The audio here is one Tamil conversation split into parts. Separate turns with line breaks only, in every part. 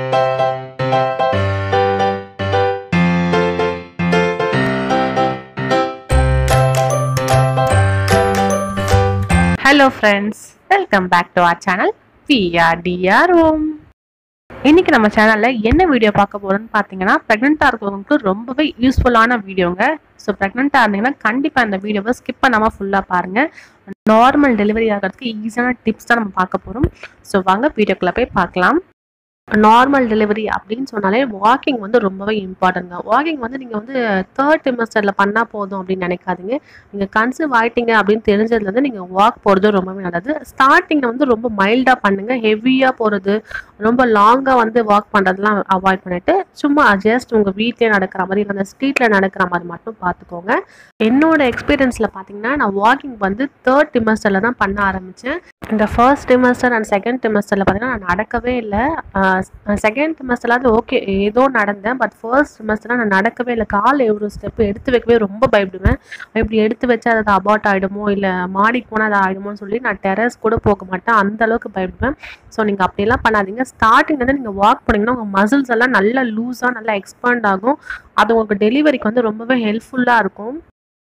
hello friends welcome back to our channel பிஆர்டிஆர் ஓம் இன்னைக்கு நம்ம சேனல்ல என்ன வீடியோ பார்க்க போறோம்னு பார்த்தீங்கன்னா ப்ரெக்னெண்ட்டாக இருக்கிறவங்களுக்கு ரொம்பவே யூஸ்ஃபுல்லான வீடியோங்க ஸோ ப்ரெக்னெண்ட்டாக இருந்தீங்கன்னா கண்டிப்பாக இந்த வீடியோவை ஸ்கிப் பண்ணாமல் ஃபுல்லாக பாருங்க நார்மல் டெலிவரி ஆகிறதுக்கு ஈஸியான டிப்ஸ் தான் நம்ம பார்க்க போகிறோம் ஸோ வாங்க வீடியோக்குள்ளே போய் பார்க்கலாம் நார்மல் டெலிவரி அப்படின்னு சொன்னாலே வாக்கிங் வந்து ரொம்பவே இம்பார்ட்டன்ட்ங்க வாக்கிங் வந்து நீங்கள் வந்து தேர்ட் செமஸ்டரில் பண்ணால் போதும் அப்படின்னு நினைக்காதீங்க நீங்கள் கன்சீவ் ஆயிட்டீங்க அப்படின்னு தெரிஞ்சதுலேருந்து நீங்கள் வாக் போகிறது ரொம்பவே நல்லது ஸ்டார்டிங்கில் வந்து ரொம்ப மைல்டாக பண்ணுங்கள் ஹெவியாக போகிறது ரொம்ப லாங்காக வந்து வாக் பண்ணுறதுலாம் அவாய்ட் பண்ணிவிட்டு சும்மா ஜஸ்ட் உங்கள் வீட்டிலே நடக்கிற மாதிரி இல்லை அந்த ஸ்ட்ரீட்டில் நடக்கிற மாதிரி மட்டும் பார்த்துக்கோங்க என்னோட எக்ஸ்பீரியன்ஸில் பார்த்தீங்கன்னா நான் வாக்கிங் வந்து தேர்ட் டிமஸ்டரில் தான் பண்ண ஆரம்பித்தேன் இந்த ஃபர்ஸ்ட் டிமஸ்டர் அண்ட் செகண்ட் டிமஸ்டரில் பார்த்தீங்கன்னா நான் நடக்கவே இல்லை செகண்ட் டிமஸ்டர்லாவது ஓகே ஏதோ நடந்தேன் பட் ஃபர்ஸ்ட் டிமஸ்டர்லாம் நான் நடக்கவே இல்லை கால் ஒரு ஸ்டெப் எடுத்து வைக்கவே ரொம்ப பயப்படுவேன் இப்படி எடுத்து வச்சா அது அபார்ட் ஆகிடுமோ இல்லை மாடிக்கு போனால் அது ஆகிடுமோன்னு சொல்லி நான் டெரஸ் கூட போக மாட்டேன் அந்த அளவுக்கு பயப்படுவேன் ஸோ நீங்கள் அப்படியெல்லாம் பண்ணாதீங்க ஸ்டார்டிங்லேருந்து நீங்கள் வாக் பண்ணிங்கன்னா உங்கள் மசில்ஸ் எல்லாம் நல்லா லூஸாக நல்லா எக்ஸ்பேண்ட் ஆகும் அது உங்களுக்கு டெலிவரிக்கு வந்து ரொம்பவே ஹெல்ப்ஃபுல்லாக இருக்கும்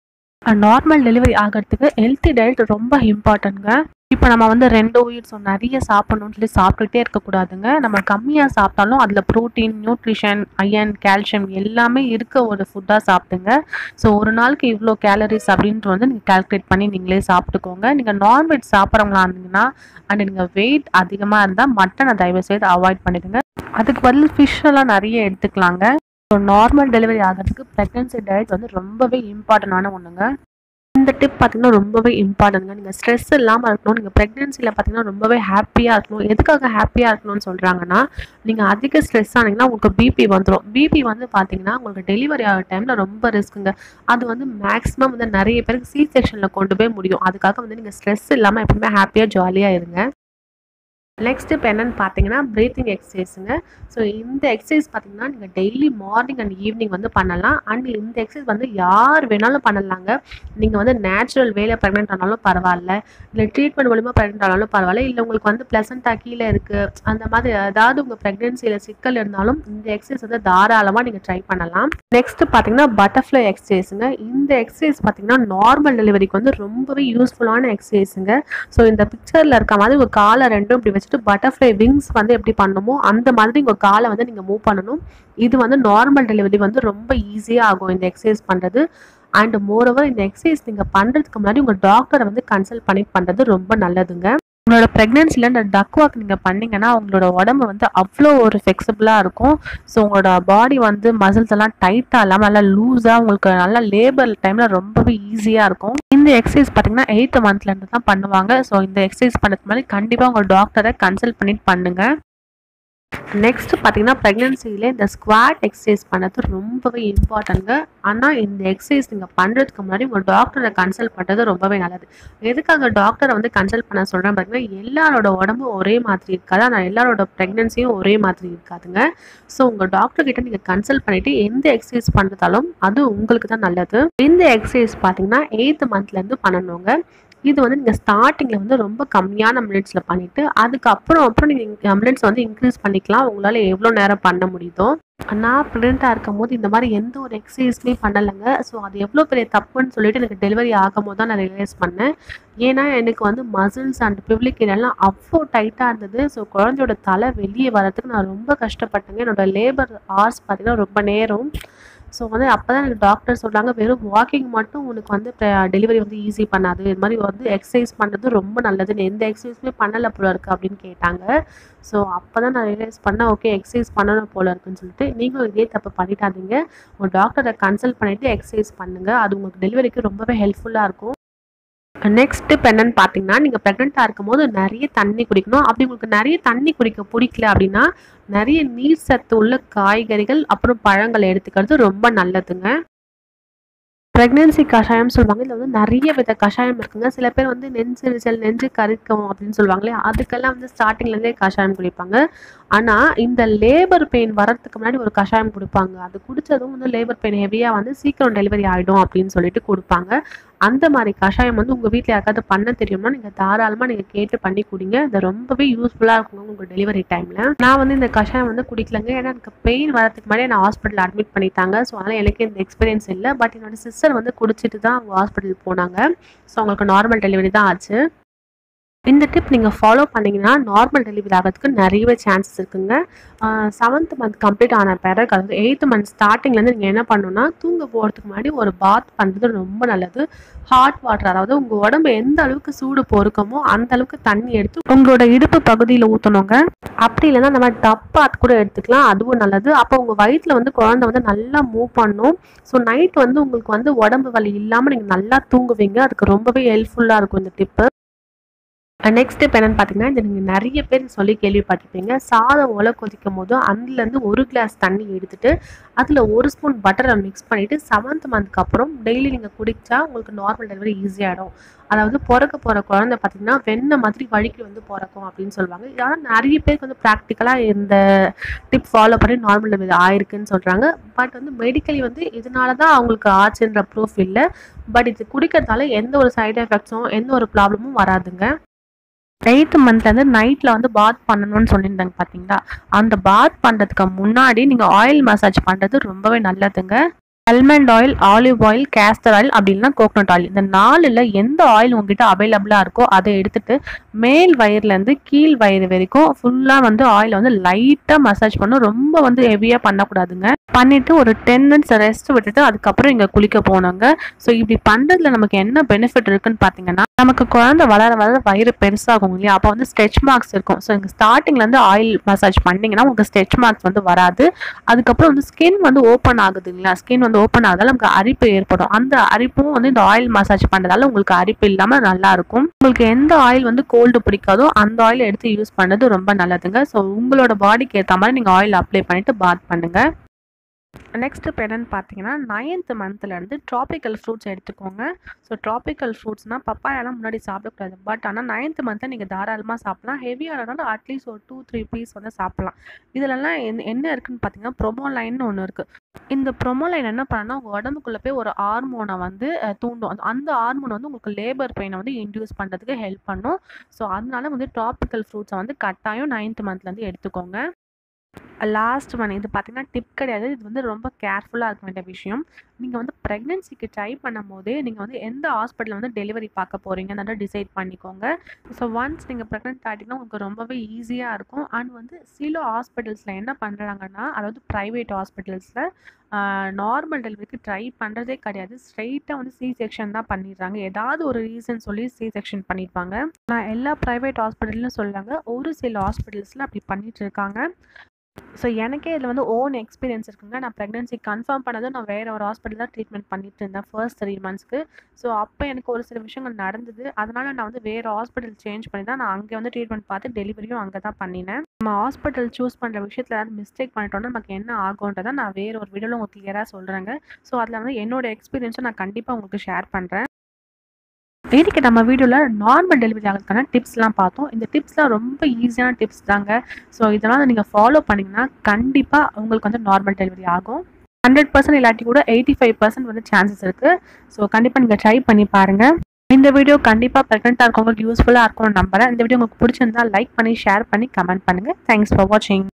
நார்மல் டெலிவரி ஆகிறதுக்கு ஹெல்த்தி டயட் ரொம்ப இம்பார்ட்டன்ட்ங்க இப்போ நம்ம வந்து ரெண்டு உயிர் ஸோ நிறைய சாப்பிடணும்னு சொல்லி சாப்பிட்டுட்டே இருக்கக்கூடாதுங்க நம்ம கம்மியாக சாப்பிட்டாலும் அதில் ப்ரோட்டீன் நியூட்ரிஷன் அயன் கால்சியம் எல்லாமே இருக்க ஒரு ஃபுட்டாக சாப்பிடுங்க ஸோ ஒரு நாளுக்கு இவ்வளோ கேலரிஸ் அப்படின்ட்டு வந்து நீங்கள் கால்குலேட் பண்ணி நீங்களே சாப்பிட்டுக்கோங்க நீங்கள் நான்வெஜ் சாப்பிட்றவங்களா இருந்தீங்கன்னா அண்ட் நீங்கள் வெயிட் அதிகமாக இருந்தால் மட்டனை தயவு செய்து அவாய்ட் பண்ணிடுங்க அதுக்கு பதில் ஃபிஷ் எல்லாம் நிறைய எடுத்துக்கலாங்க ஸோ நார்மல் டெலிவரி ஆகிறதுக்கு ப்ரெக்னன்சி டயட் வந்து ரொம்பவே இம்பார்ட்டண்டான ஒன்றுங்க இந்த டிப் பார்த்தீங்கன்னா ரொம்பவே இம்பார்ட்டன்ட்ங்க நீங்கள் ஸ்ட்ரெஸ் இல்லாமல் இருக்கணும் நீங்கள் ப்ரெக்னென்சியில் பார்த்தீங்கன்னா ரொம்பவே ஹாப்பியாக இருக்கணும் எதுக்காக ஹாப்பியாக இருக்கணும்னு சொல்கிறாங்கன்னா நீங்கள் அதிக ஸ்ட்ரெஸ் ஆனீங்கன்னா உங்களுக்கு பிபி வந்துடும் பிபி வந்து பார்த்தீங்கன்னா உங்களுக்கு டெலிவரி ஆகிற டைமில் ரொம்ப ரிஸ்க்குங்க அது வந்து மேக்ஸிமம் வந்து நிறைய பேருக்கு சி செக்ஷனில் கொண்டு போய் முடியும் அதுக்காக வந்து நீங்கள் ஸ்ட்ரெஸ் இல்லாமல் எப்பவுமே ஹாப்பியாக ஜாலியாக இருங்க நெக்ஸ்ட் இப்போ என்னென்னு பார்த்தீங்கன்னா ப்ரீத்திங் எக்ஸசைஸுங்க ஸோ இந்த எக்ஸசைஸ் பார்த்தீங்கன்னா நீங்கள் டெய்லி மார்னிங் அண்ட் ஈவினிங் வந்து பண்ணலாம் அண்ட் இந்த எக்ஸசைஸ் வந்து யார் வேணாலும் பண்ணலாங்க நீங்கள் வந்து நேச்சுரல் வேலை ப்ரெக்னென்ட் ஆனாலும் பரவாயில்ல இல்லை ட்ரீட்மெண்ட் மூலிமா ப்ரெக்னென்ட் ஆனாலும் பரவாயில்ல இல்லை உங்களுக்கு வந்து ப்ளசண்ட்டாக கீழே இருக்குது அந்த மாதிரி ஏதாவது உங்கள் ப்ரெக்னென்சியில் சிக்கல் இருந்தாலும் இந்த எக்ஸசைஸ் வந்து தாராளமாக நீங்கள் ட்ரை பண்ணலாம் நெக்ஸ்ட் பார்த்தீங்கன்னா பட்டர்ஃப்ளை எக்ஸசைஸுங்க இந்த எக்ஸசைஸ் பார்த்தீங்கன்னா நார்மல் டெலிவரிக்கு வந்து ரொம்பவே யூஸ்ஃபுல்லான எக்ஸசைஸுங்க ஸோ இந்த பிக்சரில் இருக்க மாதிரி உங்கள் காலை ரெண்டும் இப்படி வச்சு வச்சுட்டு பட்டர்ஃப்ளை விங்ஸ் வந்து எப்படி பண்ணணுமோ அந்த மாதிரி உங்கள் காலை வந்து நீங்கள் மூவ் பண்ணணும் இது வந்து நார்மல் டெலிவரி வந்து ரொம்ப ஈஸியாக ஆகும் இந்த எக்ஸசைஸ் பண்ணுறது அண்ட் மோரோவர் இந்த எக்ஸசைஸ் நீங்கள் பண்ணுறதுக்கு முன்னாடி உங்கள் டாக்டரை வந்து கன்சல்ட் பண்ணி பண்ணுறது ரொம்ப நல்லதுங்க உங்களோட ப்ரெக்னென்சியில் இந்த டக் வாக் நீங்கள் பண்ணீங்கன்னா உங்களோட உடம்பு வந்து அவ்வளோ ஒரு ஃப்ளெக்சிபிளாக இருக்கும் ஸோ உங்களோட பாடி வந்து மசில்ஸ் எல்லாம் டைட்டாக இல்லாமல் நல்லா லூஸாக உங்களுக்கு நல்லா லேபர் டைமில் ரொம்பவே ஈஸியாக இருக்கும் இந்த எக்ஸசைஸ் பார்த்தீங்கன்னா எயித்து மந்த்லேருந்து தான் பண்ணுவாங்க ஸோ இந்த எக்ஸசைஸ் பண்ணுறதுக்கு மாதிரி கண்டிப்பாக உங்கள் டாக்டரை கன்சல்ட் பண்ணிட்டு பண்ணுங்கள் நெக்ஸ்ட் பார்த்தீங்கன்னா ப்ரெக்னென்சியில் இந்த ஸ்குவாட் எக்ஸசைஸ் பண்ணது ரொம்பவே இம்பார்ட்டன்ங்க ஆனால் இந்த எக்ஸசைஸ் நீங்கள் பண்ணுறதுக்கு முன்னாடி உங்கள் டாக்டரை கன்சல்ட் பண்ணுறது ரொம்பவே நல்லது எதுக்காக டாக்டரை வந்து கன்சல்ட் பண்ண சொல்கிறேன் பார்த்தீங்கன்னா எல்லாரோட உடம்பு ஒரே மாதிரி இருக்காது ஆனால் எல்லாரோட ப்ரெக்னென்சியும் ஒரே மாதிரி இருக்காதுங்க ஸோ உங்கள் டாக்டர் கிட்ட நீங்கள் கன்சல்ட் பண்ணிவிட்டு எந்த எக்ஸசைஸ் பண்ணுறதாலும் அது உங்களுக்கு தான் நல்லது இந்த எக்ஸசைஸ் பார்த்தீங்கன்னா எயித்து மந்த்லேருந்து பண்ணணுங்க இது வந்து நீங்கள் ஸ்டார்டிங்கில் வந்து ரொம்ப கம்மியான மினிட்ஸில் பண்ணிவிட்டு அதுக்கப்புறம் அப்புறம் நீங்கள் மினிட்ஸ் வந்து இன்க்ரீஸ் பண்ணிக்கலாம் உங்களால் எவ்வளோ நேரம் பண்ண முடியுதோ நான் ப்ரெக்னெண்ட்டாக இருக்கும் போது இந்த மாதிரி எந்த ஒரு எக்ஸசைஸுமே பண்ணலைங்க ஸோ அது எவ்வளோ பெரிய தப்புன்னு சொல்லிட்டு எனக்கு டெலிவரி ஆகும் போது தான் நான் ரியலைஸ் பண்ணேன் ஏன்னா எனக்கு வந்து மசில்ஸ் அண்ட் பிப்ளிக் எல்லாம் அவ்வளோ டைட்டாக இருந்தது ஸோ குழந்தையோட தலை வெளியே வரதுக்கு நான் ரொம்ப கஷ்டப்பட்டேங்க என்னோட லேபர் ஹார்ஸ் பார்த்தீங்கன்னா ரொம்ப நேரம் ஸோ வந்து அப்போ தான் எனக்கு டாக்டர் சொல்கிறாங்க வெறும் வாக்கிங் மட்டும் உனக்கு வந்து டெலிவரி வந்து ஈஸி பண்ணாது இது மாதிரி வந்து எக்ஸசைஸ் பண்ணுறது ரொம்ப நல்லது எந்த எக்ஸசைஸுமே பண்ணலை போல இருக்குது அப்படின்னு கேட்டாங்க ஸோ அப்போ தான் நான் ரியலைஸ் பண்ணேன் ஓகே எக்ஸசைஸ் பண்ணணும் போல இருக்குன்னு சொல்லிட்டு நீங்களும் இதே தப்பு பண்ணிட்டாதீங்க உங்கள் டாக்டரை கன்சல்ட் பண்ணிவிட்டு எக்ஸசைஸ் பண்ணுங்கள் அது உங்களுக்கு டெலிவரிக்கு ரொம்பவே ஹெல்ப்ஃபுல்லாக இருக்கும் நெக்ஸ்ட் இப்போ என்னன்னு பார்த்தீங்கன்னா நீங்கள் ப்ரெக்னெண்ட்டாக இருக்கும் போது நிறைய தண்ணி குடிக்கணும் அப்படி உங்களுக்கு நிறைய தண்ணி குடிக்க பிடிக்கல அப்படின்னா நிறைய நீர் சத்து உள்ள காய்கறிகள் அப்புறம் பழங்கள் எடுத்துக்கிறது ரொம்ப நல்லதுங்க ப்ரெக்னென்சி கஷாயம் சொல்லுவாங்க இதில் வந்து நிறைய வித கஷாயம் இருக்குங்க சில பேர் வந்து நெஞ்சு விரிசல் நெஞ்சு கரிக்கும் அப்படின்னு சொல்லுவாங்களே அதுக்கெல்லாம் வந்து ஸ்டார்டிங்லேருந்தே கஷாயம் குடிப்பாங்க ஆனால் இந்த லேபர் பெயின் வரதுக்கு முன்னாடி ஒரு கஷாயம் கொடுப்பாங்க அது குடித்ததும் வந்து லேபர் பெயின் ஹெவியாக வந்து சீக்கிரம் டெலிவரி ஆகிடும் அப்படின்னு சொல்லிட்டு கொடுப்பாங்க அந்த மாதிரி கஷாயம் வந்து உங்கள் வீட்டில் யாருக்காவது பண்ண தெரியும்னா நீங்கள் தாராளமாக நீங்கள் கேட்டு பண்ணி குடிங்க இது ரொம்பவே யூஸ்ஃபுல்லாக இருக்குங்க உங்கள் டெலிவரி டைமில் நான் வந்து இந்த கஷாயம் வந்து குடிக்கலங்க ஏன்னா எனக்கு பெயின் வரதுக்கு முன்னாடியே நான் ஹாஸ்பிட்டல் அட்மிட் பண்ணிட்டாங்க ஸோ அதனால் எனக்கு இந்த எக்ஸ்பீரியன்ஸ் இல்லை பட் என்னோட சிஸ்டர் வந்து குடிச்சிட்டு தான் அவங்க ஹாஸ்பிட்டல் போனாங்க ஸோ அவங்களுக்கு நார்மல் டெலிவரி தான் ஆச்சு இந்த டிப் நீங்கள் ஃபாலோ பண்ணிங்கன்னா நார்மல் டெலிவரி ஆகிறதுக்கு நிறையவே சான்சஸ் இருக்குங்க செவன்த் மந்த் கம்ப்ளீட் ஆன பிறகு அதாவது எயித்து மந்த் ஸ்டார்டிங்லேருந்து நீங்கள் என்ன பண்ணணும்னா தூங்க போகிறதுக்கு முன்னாடி ஒரு பாத் பண்ணுறது ரொம்ப நல்லது ஹாட் வாட்டர் அதாவது உங்கள் உடம்பு எந்த அளவுக்கு சூடு பொறுக்கமோ அந்த அளவுக்கு தண்ணி எடுத்து உங்களோட இடுப்பு பகுதியில் ஊற்றணுங்க அப்படி இல்லைன்னா நம்ம டப் பாத் கூட எடுத்துக்கலாம் அதுவும் நல்லது அப்போ உங்கள் வயிற்றில் வந்து குழந்தை வந்து நல்லா மூவ் பண்ணும் ஸோ நைட் வந்து உங்களுக்கு வந்து உடம்பு வலி இல்லாமல் நீங்கள் நல்லா தூங்குவீங்க அதுக்கு ரொம்பவே ஹெல்ப்ஃபுல்லாக இருக்கும் இந்த டிப்பு நெக்ஸ்ட் ஸ்டெப் என்னன்னு பார்த்தீங்கன்னா இது நீங்கள் நிறைய பேர் சொல்லி கேள்விப்பட்டிருப்பீங்க சாதம் ஒலை கொதிக்கும் போது அதுலேருந்து ஒரு கிளாஸ் தண்ணி எடுத்துட்டு அதில் ஒரு ஸ்பூன் பட்டரை மிக்ஸ் பண்ணிவிட்டு செவன்த் மந்த்க்கு அப்புறம் டெய்லி நீங்கள் குடித்தா உங்களுக்கு நார்மல் டெலிவரி ஈஸியாகிடும் அதாவது பிறக்க போகிற குழந்தை பார்த்தீங்கன்னா வெண்ணெய் மாதிரி வழிக்கு வந்து பிறக்கும் அப்படின்னு சொல்லுவாங்க ஆனால் நிறைய பேருக்கு வந்து ப்ராக்டிக்கலாக இந்த டிப் ஃபாலோ பண்ணி நார்மல் டெலிவரி ஆயிருக்குன்னு சொல்கிறாங்க பட் வந்து மெடிக்கலி வந்து இதனால தான் அவங்களுக்கு ஆச்சுன்ற ப்ரூஃப் இல்லை பட் இது குடிக்கிறதால எந்த ஒரு சைடு எஃபெக்ட்ஸும் எந்த ஒரு ப்ராப்ளமும் வராதுங்க எயித்து மந்த்லேருந்து நைட்டில் வந்து பாத் பண்ணணும்னு சொல்லியிருந்தாங்க பார்த்தீங்களா அந்த பாத் பண்ணுறதுக்கு முன்னாடி நீங்கள் ஆயில் மசாஜ் பண்ணுறது ரொம்பவே நல்லதுங்க almond oil olive oil castor oil அப்படின்னா கோகனட் ஆயில் இந்த நாலில் எந்த ஆயில் உங்ககிட்ட அவைலபிளாக இருக்கோ அதை எடுத்துட்டு மேல் வயிறுலேருந்து கீழ் வயிறு வரைக்கும் ஃபுல்லாக வந்து ஆயிலை வந்து லைட்டாக மசாஜ் பண்ணும் ரொம்ப வந்து ஹெவியாக பண்ணக்கூடாதுங்க பண்ணிவிட்டு ஒரு டென் மினிட்ஸ் ரெஸ்ட் விட்டுட்டு அதுக்கப்புறம் இங்கே குளிக்க போனோங்க ஸோ இப்படி பண்ணுறதுல நமக்கு என்ன பெனிஃபிட் இருக்குன்னு பார்த்தீங்கன்னா நமக்கு குழந்தை வளர வளர வயிறு பெருசாகும் இல்லையா அப்போ வந்து ஸ்ட்ரெச் மார்க்ஸ் இருக்கும் ஸோ இங்கே ஸ்டார்டிங்லேருந்து ஆயில் மசாஜ் பண்ணிங்கன்னா உங்களுக்கு ஸ்ட்ரெச் மார்க்ஸ் வந்து வராது அதுக்கப்புறம் வந்து ஸ்கின் வந்து ஓப்பன் ஆகுது இல்லையா ஸ்கின் வந்து ஓப்பன் ஆகுதால நமக்கு அரிப்பு ஏற்படும் அந்த அரிப்பும் வந்து இந்த ஆயில் மசாஜ் பண்ணுறதால உங்களுக்கு அரிப்பு இல்லாமல் நல்லா இருக்கும் உங்களுக்கு எந்த ஆயில் வந்து கோல்டு பிடிக்காதோ அந்த ஆயில் எடுத்து யூஸ் பண்ணது ரொம்ப நல்லதுங்க ஸோ உங்களோட பாடிக்கு ஏற்ற மாதிரி நீங்கள் ஆயில் அப்ளை பண்ணிட்டு பாத் பண்ணுங்க நெக்ஸ்ட் இப்போ என்னென்னு பார்த்தீங்கன்னா நைன்த் மந்த்லேருந்து ட்ராபிக்கல் ஃப்ரூட்ஸ் எடுத்துக்கோங்க ஸோ ட்ராபிக்கல் ஃப்ரூட்ஸ்னால் பப்பாயெல்லாம் முன்னாடி சாப்பிடக்கூடாது பட் ஆனால் நைன்த் மந்த்தில் நீங்கள் தாராளமாக சாப்பிட்லாம் ஹெவியானனால அட்லீஸ்ட் ஒரு டூ த்ரீ பீஸ் வந்து சாப்பிட்லாம் இதிலெல்லாம் என்ன என்ன இருக்குன்னு பார்த்தீங்கன்னா ப்ரொமோலைன்னு ஒன்று இருக்குது இந்த ப்ரொமோலைன் என்ன பண்ணனா உங்கள் உடம்புக்குள்ளே போய் ஒரு ஹார்மோனை வந்து அஹ், தூண்டும் அந்த- அந்த ஹார்மோன் வந்து உங்களுக்கு லேபர் பெயினை வந்து இன்டியூஸ் பண்ணுறதுக்கு ஹெல்ப் பண்ணும் ஸோ அதனால வந்து ட்ராபிக்கல் ஃப்ரூட்ஸை வந்து கட்டாயம் நைன்த் மந்த்லேருந்து எடுத்துக்கோங்க லாஸ்ட் ஒன் இது பார்த்தீங்கன்னா டிப் கிடையாது இது வந்து ரொம்ப கேர்ஃபுல்லாக இருக்க வேண்டிய விஷயம் நீங்கள் வந்து ப்ரெக்னென்சிக்கு ட்ரை பண்ணும் போதே நீங்கள் வந்து எந்த ஹாஸ்பிட்டலில் வந்து டெலிவரி பார்க்க போகிறீங்கன்னு டிசைட் பண்ணிக்கோங்க ஸோ ஒன்ஸ் நீங்கள் ப்ரெக்னென்ட் ஆகிட்டீங்கன்னா உங்களுக்கு ரொம்பவே ஈஸியாக இருக்கும் அண்ட் வந்து சில ஹாஸ்பிட்டல்ஸில் என்ன பண்ணுறாங்கன்னா அதாவது ப்ரைவேட் ஹாஸ்பிட்டல்ஸில் நார்மல் டெலிவரிக்கு ட்ரை பண்ணுறதே கிடையாது ஸ்ட்ரைட்டாக வந்து சி செக்ஷன் தான் பண்ணிடுறாங்க ஏதாவது ஒரு ரீசன் சொல்லி சி செக்ஷன் பண்ணியிருப்பாங்க நான் எல்லா ப்ரைவேட் ஹாஸ்பிட்டல்லையும் சொல்லுவாங்க ஒரு சில ஹாஸ்பிட்டல்ஸில் அப்படி பண்ணிட்டு இருக்காங்க ஸோ எனக்கே இதில் வந்து ஓன் எக்ஸ்பீரியன்ஸ் இருக்குங்க நான் ப்ரெக்னென்சி கன்ஃபார்ம் பண்ணதும் நான் வேறு ஒரு ஹாஸ்பிட்டல் தான் ட்ரீட்மெண்ட் பண்ணிட்டு இருந்தேன் ஃபர்ஸ்ட் த்ரீ மந்த்ஸ்க்கு ஸோ அப்போ எனக்கு ஒரு சில விஷயங்கள் நடந்தது அதனால் நான் வந்து வேறு ஹாஸ்பிட்டல் சேஞ்ச் பண்ணி தான் நான் அங்கே வந்து ட்ரீட்மெண்ட் பார்த்து டெலிவரியும் அங்கே தான் பண்ணினேன் நம்ம ஹாஸ்பிட்டல் சூஸ் பண்ணுற விஷயத்தில் ஏதாவது மிஸ்டேக் பண்ணிட்டோம்னா நமக்கு என்ன ஆகுன்றதை நான் வேறு ஒரு வீடியோவில் உங்களுக்கு கிளியராக சொல்கிறேங்க ஸோ அதில் வந்து என்னோட எக்ஸ்பீரியன்ஸை நான் கண்டிப்பாக உங்களுக்கு ஷேர் பண்ணுறேன் இன்னைக்கு நம்ம வீடியோவில் நார்மல் டெலிவரி ஆகிறதுக்கான டிப்ஸ்லாம் பார்த்தோம் இந்த டிப்ஸ்லாம் ரொம்ப ஈஸியான டிப்ஸ் தாங்க ஸோ இதெல்லாம் நீங்கள் ஃபாலோ பண்ணிங்கன்னா கண்டிப்பாக உங்களுக்கு வந்து நார்மல் டெலிவரி ஆகும் ஹண்ட்ரட் பர்சன்ட் இல்லாட்டி கூட எயிட்டி ஃபைவ் பர்சன்ட் வந்து சான்சஸ் இருக்குது ஸோ கண்டிப்பாக நீங்கள் ட்ரை பண்ணி பாருங்கள் இந்த வீடியோ கண்டிப்பாக ப்ரெக்னெண்ட்டாக இருக்கவங்களுக்கு யூஸ்ஃபுல்லாக இருக்கும்னு நம்புறேன் இந்த வீடியோ உங்களுக்கு பிடிச்சிருந்தா லைக் பண்ணி ஷேர் பண்ணி கமெண்ட் பண்ணுங்கள் தேங்க்ஸ் ஃபார் வாட்சிங்